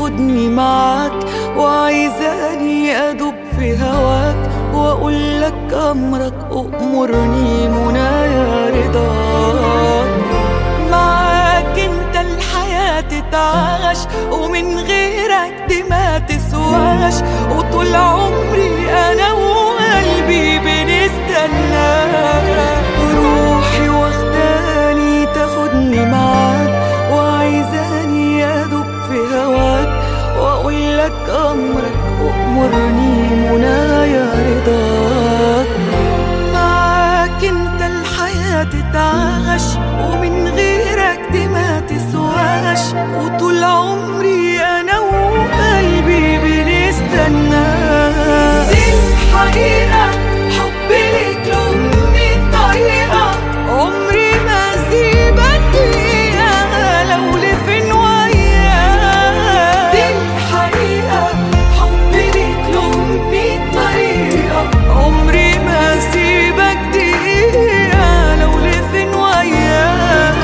تاخدني معاك وعايزاني ادوب في هواك واقول لك امرك امرني منايا رضاك معاك انت الحياة تتعاش ومن غيرك دي ما تسواش وطول عمري انا وقلبي بنستناك روحي واخداني تاخدني معاك وعايزاني ادوب في هواك واقول لك امرك وامرني منايا رضاك معاك انت الحياة تتعاش ومن غيرك دي ما تسواش وطول عمري انا وقلبي بنستناك دي الحقيقة حبي ليك له مية طريقة عمري ما اسيبك دقيقة لو لفين وياك دي الحقيقة حبي ليك له مية طريقة عمري ما اسيبك دقيقة لو لفين وياك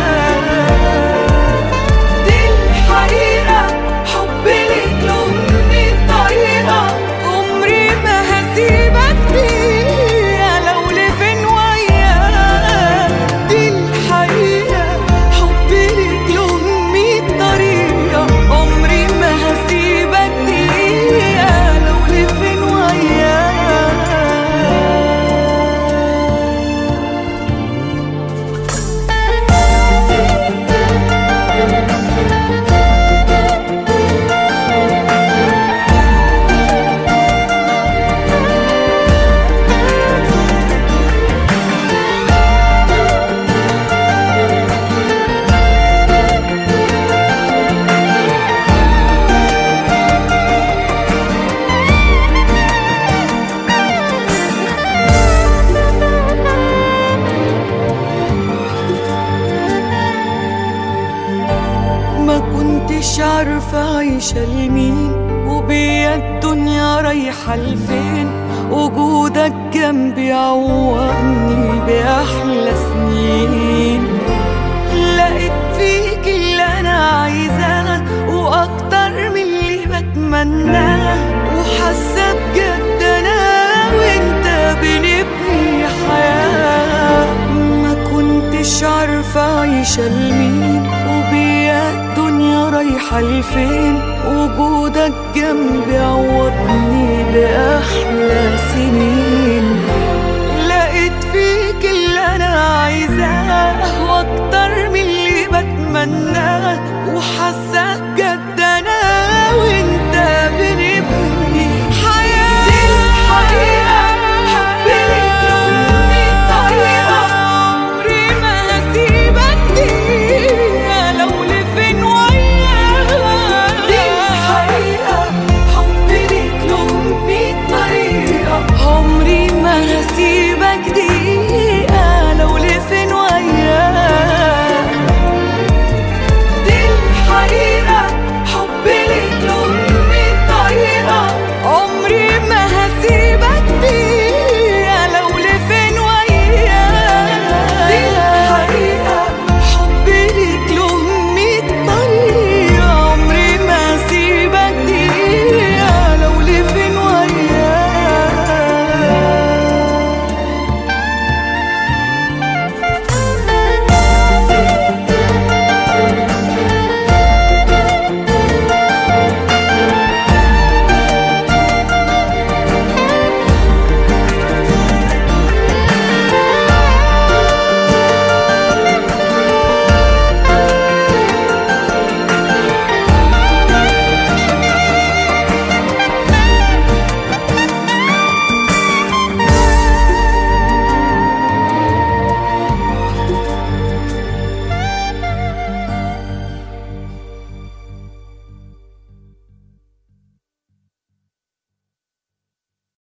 دي الحقيقة حبي ليك له مية طريقة عمري ما هسيبك دقيقة لو لفين وياك دي الحقيقة حبي ليك له مية طريقة عمري ما هسيبك دقيقة لو لفين وياك ما كنتش عارفة عايشة لمين وبيا الدنيا رايحة لفين وجودك جنبي عوضني بأحلى سنين لقيت فيك اللي أنا عايزاه وأكتر من اللي بتمناه وحاسة بجد أنا وأنت بنبني حياة ما كنتش عارفة عايشة لمين وبيا الدنيا رايحة لفين وجودك جنبي عوضني بأحلى